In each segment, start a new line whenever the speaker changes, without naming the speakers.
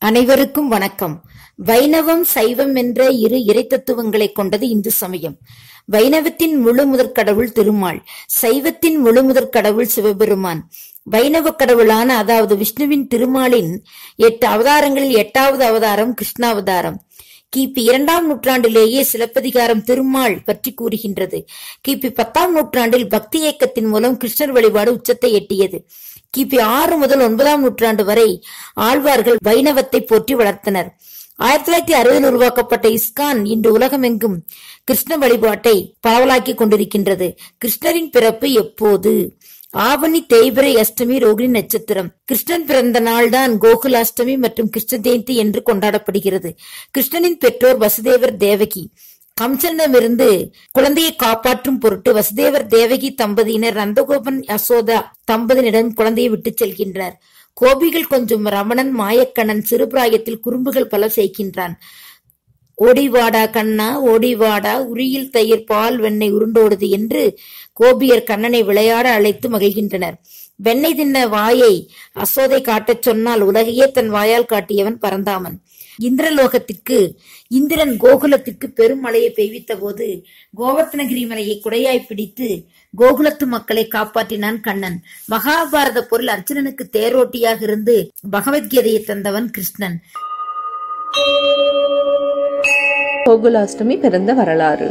அனைவருக்கும் வணக்கம் வைணவம் சைவம் என்ற இரு இறைத்தத்துவங்களை கொண்டது இந்து சமயம் வைணவத்தின் முழு முதற் கடவுள் திருமால் சைவத்தின் முழு முதற் கடவுள் சிவபெருமான் வைணவ கடவுளான அதாவது விஷ்ணுவின் திருமாலின் எட்டு அவதாரங்களில் எட்டாவது அவதாரம் கிருஷ்ணாவதாரம் கிபி இரண்டாம் நூற்றாண்டிலேயே சிலப்பதிகாரம் திருமால் பற்றி கூறுகின்றது கிபி பத்தாம் நூற்றாண்டில் பக்தி இயக்கத்தின் மூலம் கிருஷ்ணர் வழிபாடு உச்சத்தை எட்டியது கிபி ஆறு முதல் ஒன்பதாம் நூற்றாண்டு வரை ஆழ்வார்கள் வைணவத்தை போற்றி வளர்த்தனர் ஆயிரத்தி தொள்ளாயிரத்தி அறுபதில் உருவாக்கப்பட்ட இஸ்கான் இன்று உலகமெங்கும் கிருஷ்ண வழிபாட்டை பாவலாக்கி கொண்டிருக்கின்றது கிருஷ்ணரின் பிறப்பு எப்போது ஆவணி தேய்பிரை அஷ்டமி ரோகிணி நட்சத்திரம் கிருஷ்ணன் பிறந்த நாள்தான் கோகுலாஷ்டமி மற்றும் கிருஷ்ண ஜெயந்தி என்று கொண்டாடப்படுகிறது கிருஷ்ணனின் பெற்றோர் வசுதேவர் தேவகி கம்சனிடமிருந்து குழந்தையை காப்பாற்றும் பொருட்டு வசுதேவர் தேவகி தம்பதியினர் நந்தகோபன் யசோதா தம்பதியினரிடம் குழந்தையை விட்டுச் செல்கின்றனர் கோபிகள் கொஞ்சம் ரமணன் மாயக்கண்ணன் சிறுபிராயத்தில் குறும்புகள் பல செய்கின்றான் ஓடிவாடா கண்ணா ஓடிவாடா உரியில் தயிர் பால் வெண்ணெய் உருண்டோடுது என்று கோபியர் கண்ணனை விளையாட அழைத்து மகிழ்கின்றனர் வெண்ணெய் தின்ன வாயை அசோதை காட்டச் சொன்னால் உலகையே தன் வாயால் காட்டியவன் பரந்தாமன் இந்திரலோகத்திற்கு இந்திரன் கோகுலத்திற்கு பெரும் மழையை பெய்வித்த போது கோவர்த்தனகிரி மலையை குடையாய் பிடித்து கோகுலத்து மக்களை காப்பாற்றினான் கண்ணன் மகாபாரத பொருள் அர்ஜுனனுக்கு தேரோட்டியாக இருந்து பகவத்கீதையை தந்தவன் கிருஷ்ணன்
கோகுலாஷ்டமி பிறந்த வரலாறு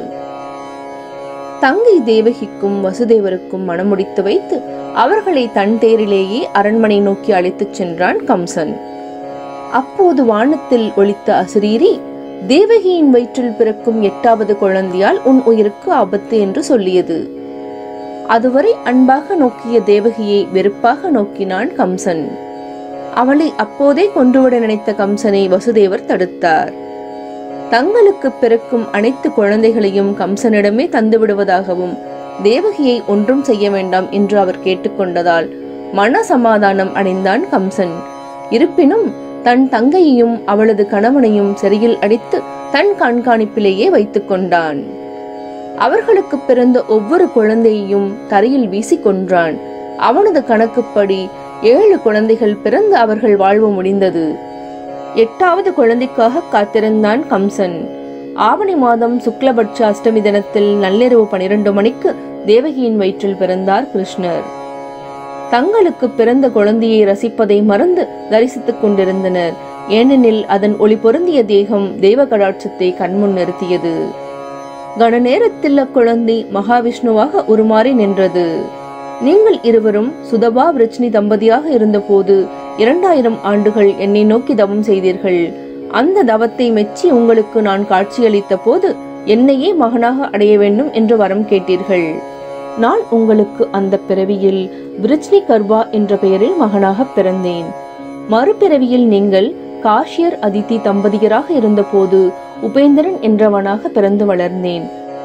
தங்கை தேவகிக்கும் வசுதேவருக்கும் மணமுடித்து வைத்து அவர்களை தன் தேரிலேயே அரண்மனை நோக்கி அழைத்துச் சென்றான் கம்சன் அப்போது வானத்தில் ஒலித்த அசிரீரி தேவகியின் வயிற்றில் பிறக்கும் எட்டாவது குழந்தையால் உன் உயிருக்கு ஆபத்து என்று சொல்லியது அதுவரை அன்பாக நோக்கிய தேவகியை வெறுப்பாக நோக்கினான் கம்சன் அவளை அப்போதே கொன்றுவிட நினைத்த கம்சனை வசுதேவர் தடுத்தார் தங்களுக்கு பிறக்கும் அனைத்து குழந்தைகளையும் கம்சனிடமே தந்து விடுவதாகவும் தேவகியை ஒன்றும் செய்ய வேண்டாம் என்று அவர் கேட்டுக்கொண்டதால் மன சமாதானம் அடைந்தான் கம்சன் இருப்பினும் தன் தங்கையையும் அவளது கணவனையும் சிறையில் அடித்து தன் கண்காணிப்பிலேயே வைத்துக் கொண்டான் அவர்களுக்கு பிறந்த ஒவ்வொரு குழந்தையையும் தரையில் வீசி கொன்றான் அவனது கணக்குப்படி ஏழு குழந்தைகள் பிறந்து அவர்கள் வாழ்வு முடிந்தது எட்டாவது குழந்தைக்காக காத்திருந்தான் கம்சன் ஆவணி மாதம் சுக்லபட்ச அஷ்டமி தினத்தில் நள்ளிரவு பனிரெண்டு மணிக்கு தேவகியின் வயிற்றில் பிறந்தார் கிருஷ்ணர் தங்களுக்கு பிறந்த குழந்தையை ரசிப்பதை மறந்து தரிசித்துக் கொண்டிருந்தனர் ஏனெனில் அதன் ஒளி பொருந்திய தேகம் தெய்வ கடாட்சத்தை கண்முன் நிறுத்தியது கன நேரத்தில் அக்குழந்தை மகாவிஷ்ணுவாக உருமாறி நின்றது நீங்கள் இருவரும் சுதபா விரச்சினி தம்பதியாக இருந்தபோது இரண்டாயிரம் ஆண்டுகள் என்னை நோக்கி தவம் செய்தீர்கள் அந்த தவத்தை மெச்சி உங்களுக்கு நான் காட்சியளித்த போது என்னையே மகனாக அடைய வேண்டும் என்று வரம் கேட்டீர்கள் நான் உங்களுக்கு அந்த பிறவியில் விருச்சினி கர்வா என்ற பெயரில் மகனாக பிறந்தேன் மறுபிறவியில் நீங்கள் காஷியர் அதித்தி தம்பதியராக இருந்தபோது உபேந்திரன் என்றவனாக பிறந்து வளர்ந்தேன்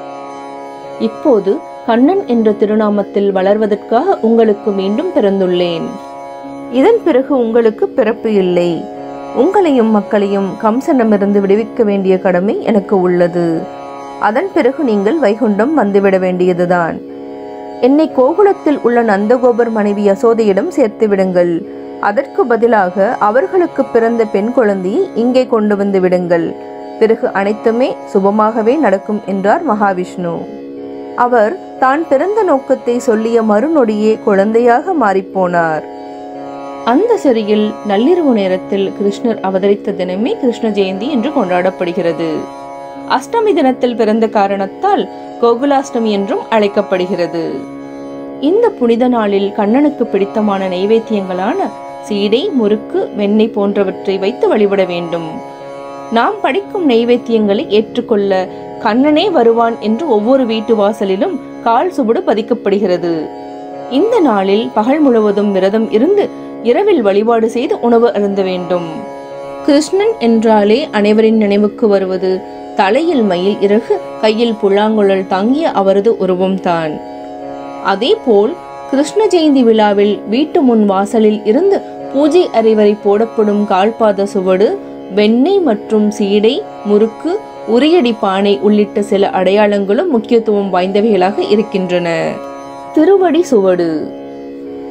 இப்போது கண்ணன் என்ற திருநாமத்தில் வளர்வதற்காக உங்களுக்கு மீண்டும் பிறந்துள்ளேன் இதன் பிறகு உங்களுக்கு பிறப்பு இல்லை உங்களையும் மக்களையும் கம்சனிடமிருந்து விடுவிக்க வேண்டிய கடமை எனக்கு உள்ளது அதன் பிறகு நீங்கள் வைகுண்டம் வந்துவிட வேண்டியதுதான் என்னை கோகுலத்தில் உள்ள நந்தகோபர் மனைவி யசோதையிடம் சேர்த்து விடுங்கள் அதற்கு பதிலாக அவர்களுக்கு பிறந்த பெண் குழந்தையை இங்கே கொண்டு வந்து விடுங்கள் பிறகு அனைத்துமே சுபமாகவே நடக்கும் என்றார் மகாவிஷ்ணு அவர் தான் பிறந்த நோக்கத்தை சொல்லிய மறுநொடியே குழந்தையாக மாறிப்போனார் அந்த சிறையில் நள்ளிரவு நேரத்தில் கிருஷ்ணர் அவதரித்த தினமே கிருஷ்ண ஜெயந்தி என்று கொண்டாடப்படுகிறது அஷ்டமி தினத்தில் பிறந்த காரணத்தால் கோகுலாஷ்டமி என்றும் அழைக்கப்படுகிறது இந்த புனித நாளில் கண்ணனுக்கு பிடித்தமான நைவேத்தியங்களான சீடை முறுக்கு வெண்ணெய் போன்றவற்றை வைத்து வழிபட வேண்டும் நாம் படிக்கும் நைவேத்தியங்களை ஏற்றுக்கொள்ள கண்ணனே வருவான் என்று ஒவ்வொரு வீட்டு வாசலிலும் கால் சுவடு பதிக்கப்படுகிறது இந்த நாளில் பகல் முழுவதும் விரதம் இருந்து இரவில் வழிபாடு செய்து உணவு அருந்த வேண்டும் கிருஷ்ணன் என்றாலே அனைவரின் நினைவுக்கு வருவது தலையில் மயில் இறகு கையில் புல்லாங்குழல் தாங்கிய அவரது உருவம்தான் அதேபோல் கிருஷ்ண ஜெயந்தி விழாவில் வீட்டு முன் வாசலில் இருந்து பூஜை அறை வரை போடப்படும் கால்பாத சுவடு வெண்ணெய் மற்றும் சீடை முறுக்கு உரியடி பானை உள்ளிட்ட சில அடையாளங்களும் முக்கியத்துவம் வாய்ந்தவைகளாக இருக்கின்றன திருவடி சுவடு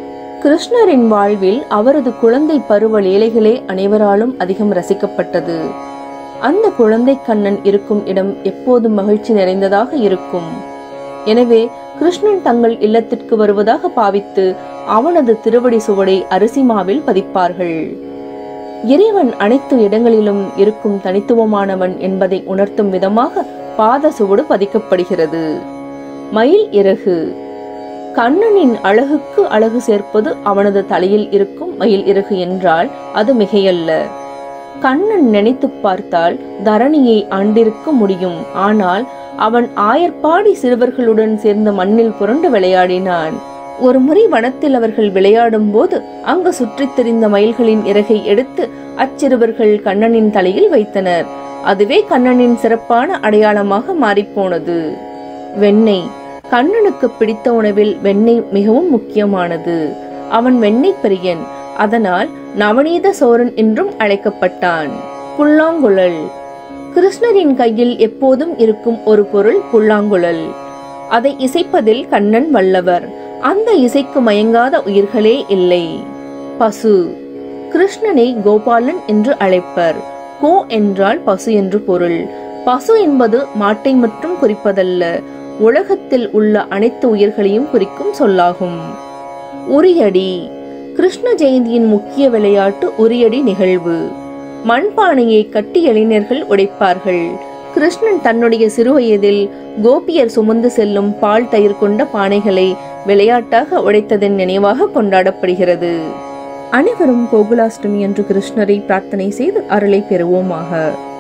கிருஷ்ணரின் வாழ்வில் அவரது குழந்தை பருவ லீலைகளே அனைவராலும் அதிகம் ரசிக்கப்பட்டது அந்த குழந்தை கண்ணன் இருக்கும் இடம் எப்போதும் மகிழ்ச்சி நிறைந்ததாக இருக்கும் எனவே கிருஷ்ணன் தங்கள் இல்லத்திற்கு வருவதாக பாவித்து அவனது திருவடி சுவடை அரிசிமாவில் பதிப்பார்கள் இறைவன் அனைத்து இடங்களிலும் இருக்கும் தனித்துவமானவன் என்பதை உணர்த்தும் விதமாக பாத சுவடு பதிக்கப்படுகிறது மயில் இறகு கண்ணனின் அழகுக்கு அழகு சேர்ப்பது அவனது தலையில் இருக்கும் மயில் இறகு என்றால் அது மிகையல்ல கண்ணன் நினைத்து பார்த்தால் தரணியை ஆண்டிருக்க முடியும் ஆனால் அவன் ஆயர்பாடி சிறுவர்களுடன் சேர்ந்து மண்ணில் புரண்டு விளையாடினான் ஒரு முறை வனத்தில் அவர்கள் விளையாடும் போது அங்கு சுற்றித் திரிந்த மயில்களின் இறகை எடுத்து அச்சிறுவர்கள் கண்ணனின் தலையில் வைத்தனர் அதுவே கண்ணனின் சிறப்பான அடையாளமாக மாறிப்போனது வெண்ணெய் கண்ணனுக்கு பிடித்த உணவில் வெண்ணெய் மிகவும் முக்கியமானது அவன் வெண்ணெய் பிரியன் அதனால் நவநீத சோரன் என்றும் அழைக்கப்பட்டான் புல்லாங்குழல் கிருஷ்ணரின் கையில் எப்போதும் இருக்கும் ஒரு பொருள் புல்லாங்குழல் அதை இசைப்பதில் கண்ணன் வல்லவர் அந்த இசைக்கு மயங்காத உயிர்களே இல்லை பசு கிருஷ்ணனை கோபாலன் என்று அழைப்பர் கோ என்றால் பசு என்று பொருள் பசு என்பது மாட்டை மட்டும் குறிப்பதல்ல உலகத்தில் உள்ள அனைத்து உயிர்களையும் குறிக்கும் சொல்லாகும் உரியடி கிருஷ்ண ஜெயந்தியின் முக்கிய விளையாட்டு உரியடி நிகழ்வு மண்பானையை கட்டி இளைஞர்கள் உடைப்பார்கள் கிருஷ்ணன் தன்னுடைய சிறுவயதில் கோபியர் சுமந்து செல்லும் பால் தயிர் கொண்ட பானைகளை விளையாட்டாக உடைத்ததன் நினைவாக கொண்டாடப்படுகிறது அனைவரும் கோகுலாஷ்டமி என்று கிருஷ்ணரை பிரார்த்தனை செய்து அருளை பெறுவோமாக